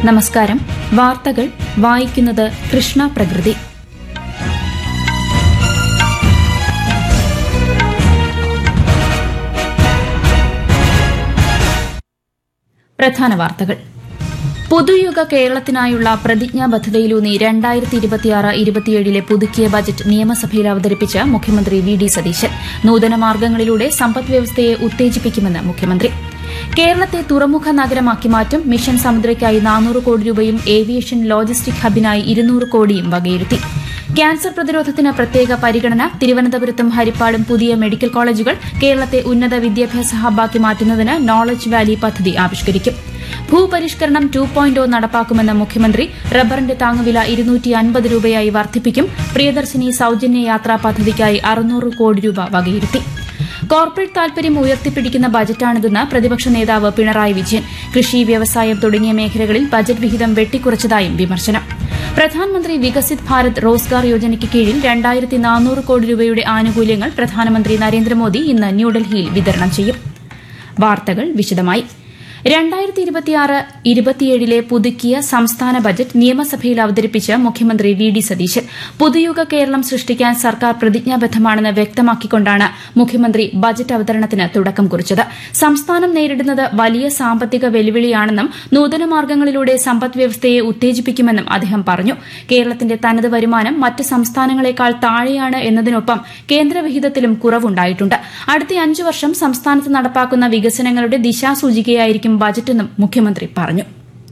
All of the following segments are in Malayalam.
നമസ്കാരം വാർത്തകൾ വായിക്കുന്നത് കൃഷ്ണ പ്രകൃതി പ്രധാന വാർത്തകൾ പുതുയുഗ കേരളത്തിനായുള്ള പ്രതിജ്ഞാബദ്ധതയിലൂന്നി രണ്ടായിരത്തി ഇരുപത്തിയാറ് ഇരുപത്തിയേഴിലെ പുതുക്കിയ ബജറ്റ് നിയമസഭയിൽ അവതരിപ്പിച്ച് മുഖ്യമന്ത്രി വി ഡി സതീശൻ നൂതന മാർഗ്ഗങ്ങളിലൂടെ സമ്പദ് വ്യവസ്ഥയെ ഉത്തേജിപ്പിക്കുമെന്ന് മുഖ്യമന്ത്രി കേരളത്തെ തുറമുഖ നഗരമാക്കി മാറ്റും മിഷൻ സമുദ്രയ്ക്കായി നാനൂറ് കോടി രൂപയും ഏവിയേഷൻ ലോജിസ്റ്റിക് ഹബിനായി ഇരുന്നൂറ് കോടിയും വകയിരുത്തി ക്യാൻസർ പ്രതിരോധത്തിന് പ്രത്യേക പരിഗണന തിരുവനന്തപുരത്തും ഹരിപ്പാടും പുതിയ മെഡിക്കൽ കോളേജുകൾ കേരളത്തെ ഉന്നത വിദ്യാഭ്യാസ ഹബ്ബാക്കി മാറ്റുന്നതിന് നോളജ് വാലി പദ്ധതി ആവിഷ്കരിക്കും ഭൂപരിഷ്കരണം ടു പോയിന്റ് നടപ്പാക്കുമെന്ന് മുഖ്യമന്ത്രി റബ്ബറിന്റെ താങ്ങുവില ഇരുന്നൂറ്റി അൻപത് രൂപയായി വർദ്ധിപ്പിക്കും പ്രിയദർശിനി സൌജന്യ യാത്രാ പദ്ധതിക്കായി അറുന്നൂറ് കോടി രൂപ വകയിരുത്തി കോർപ്പറേറ്റ് താൽപര്യം ഉയർത്തിപ്പിടിക്കുന്ന ബജറ്റാണിതെന്ന് പ്രതിപക്ഷ നേതാവ് പിണറായി വിജയൻ കൃഷി വ്യവസായം തുടങ്ങിയ മേഖലകളിൽ ബജറ്റ് വിഹിതം വെട്ടിക്കുറച്ചതായും വിമർശനം പ്രധാനമന്ത്രി വികസിത് ഭാരത് റോസ്ഗാർ യോജനയ്ക്ക് കീഴിൽ രണ്ടായിരത്തി നാനൂറ് കോടി രൂപയുടെ ആനുകൂല്യങ്ങൾ പ്രധാനമന്ത്രി നരേന്ദ്രമോദി ഇന്ന് ന്യൂഡൽഹിയിൽ വിതരണം ചെയ്യും വാർത്തകൾ വിശദമായി രണ്ടായിരത്തി ഇരുപത്തിയാറ് ഇരുപത്തിയേഴിലെ പുതുക്കിയ സംസ്ഥാന ബജറ്റ് നിയമസഭയിൽ അവതരിപ്പിച്ച് മുഖ്യമന്ത്രി വി ഡി സതീശൻ പുതുയുഗ കേരളം സൃഷ്ടിക്കാൻ സർക്കാർ പ്രതിജ്ഞാബദ്ധമാണെന്ന് വ്യക്തമാക്കിക്കൊണ്ടാണ് മുഖ്യമന്ത്രി ബജറ്റ് അവതരണത്തിന് തുടക്കം കുറിച്ചത് സംസ്ഥാനം നേരിടുന്നത് വലിയ സാമ്പത്തിക വെല്ലുവിളിയാണെന്നും നൂതന മാർഗ്ഗങ്ങളിലൂടെ സമ്പദ് വ്യവസ്ഥയെ ഉത്തേജിപ്പിക്കുമെന്നും അദ്ദേഹം പറഞ്ഞു കേരളത്തിന്റെ തനത് വരുമാനം മറ്റ് സംസ്ഥാനങ്ങളെക്കാൾ താഴെയാണ് എന്നതിനൊപ്പം കേന്ദ്രവിഹിതത്തിലും കുറവുണ്ടായിട്ടുണ്ട് അടുത്ത അഞ്ചു വർഷം സംസ്ഥാനത്ത് നടപ്പാക്കുന്ന വികസനങ്ങളുടെ ദിശാസൂചികയായിരിക്കും ബജറ്റെന്നും മുഖ്യമന്ത്രി പറഞ്ഞു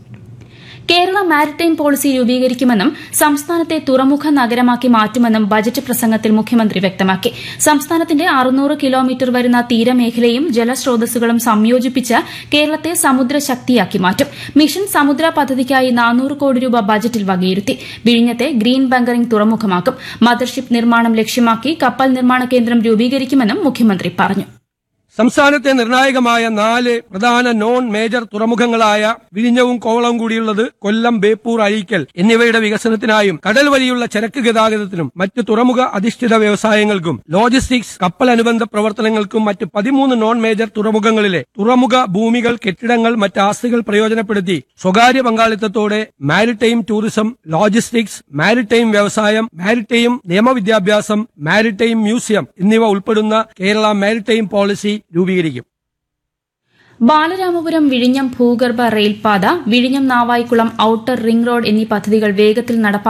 കേരള മാരിടൈം പോളിസി രൂപീകരിക്കുമെന്നും സംസ്ഥാനത്തെ തുറമുഖ നഗരമാക്കി മാറ്റുമെന്നും ബജറ്റ് പ്രസംഗത്തിൽ മുഖ്യമന്ത്രി വ്യക്തമാക്കി സംസ്ഥാനത്തിന്റെ അറുന്നൂറ് കിലോമീറ്റർ വരുന്ന തീരമേഖലയും ജലസ്രോതസ്സുകളും സംയോജിപ്പിച്ച് കേരളത്തെ സമുദ്രശക്തിയാക്കി മാറ്റും മിഷൻ സമുദ്ര പദ്ധതിക്കായി നാനൂറ് കോടി രൂപ ബജറ്റിൽ വകയിരുത്തി വിഴിഞ്ഞത്തെ ഗ്രീൻ ബങ്കറിംഗ് തുറമുഖമാക്കും മദർഷിപ്പ് നിർമ്മാണം ലക്ഷ്യമാക്കി കപ്പൽ നിർമ്മാണ കേന്ദ്രം രൂപീകരിക്കുമെന്നും മുഖ്യമന്ത്രി പറഞ്ഞു സംസ്ഥാനത്തെ നിർണായകമായ നാല് പ്രധാന നോൺ മേജർ തുറമുഖങ്ങളായ വിഴിഞ്ഞവും കോവളവും കൂടിയുള്ളത് കൊല്ലം ബേപ്പൂർ അഴീക്കൽ എന്നിവയുടെ വികസനത്തിനായും കടൽ വഴിയുള്ള ചരക്ക് ഗതാഗതത്തിനും മറ്റ് തുറമുഖ അധിഷ്ഠിത വ്യവസായങ്ങൾക്കും ലോജിസ്റ്റിക്സ് കപ്പൽ അനുബന്ധ പ്രവർത്തനങ്ങൾക്കും മറ്റ് പതിമൂന്ന് നോൺ മേജർ തുറമുഖങ്ങളിലെ തുറമുഖ ഭൂമികൾ കെട്ടിടങ്ങൾ മറ്റ് ആസ്തികൾ പ്രയോജനപ്പെടുത്തി സ്വകാര്യ പങ്കാളിത്തത്തോടെ മാരിടൈം ടൂറിസം ലോജിസ്റ്റിക്സ് മാരിടൈം വ്യവസായം മാരിടൈം നിയമവിദ്യാഭ്യാസം മാരിടൈം മ്യൂസിയം എന്നിവ ഉൾപ്പെടുന്ന കേരള മാരിടൈം പോളിസി രൂപീകരിക്കും ബാലരാമപുരം വിഴിഞ്ഞം ഭൂഗർഭ റെയിൽപാത വിഴിഞ്ഞം നാവായിക്കുളം ഔട്ടർ റിംഗ് റോഡ് എന്നീ പദ്ധതികൾ വേഗത്തിൽ നടപ്പാക്കും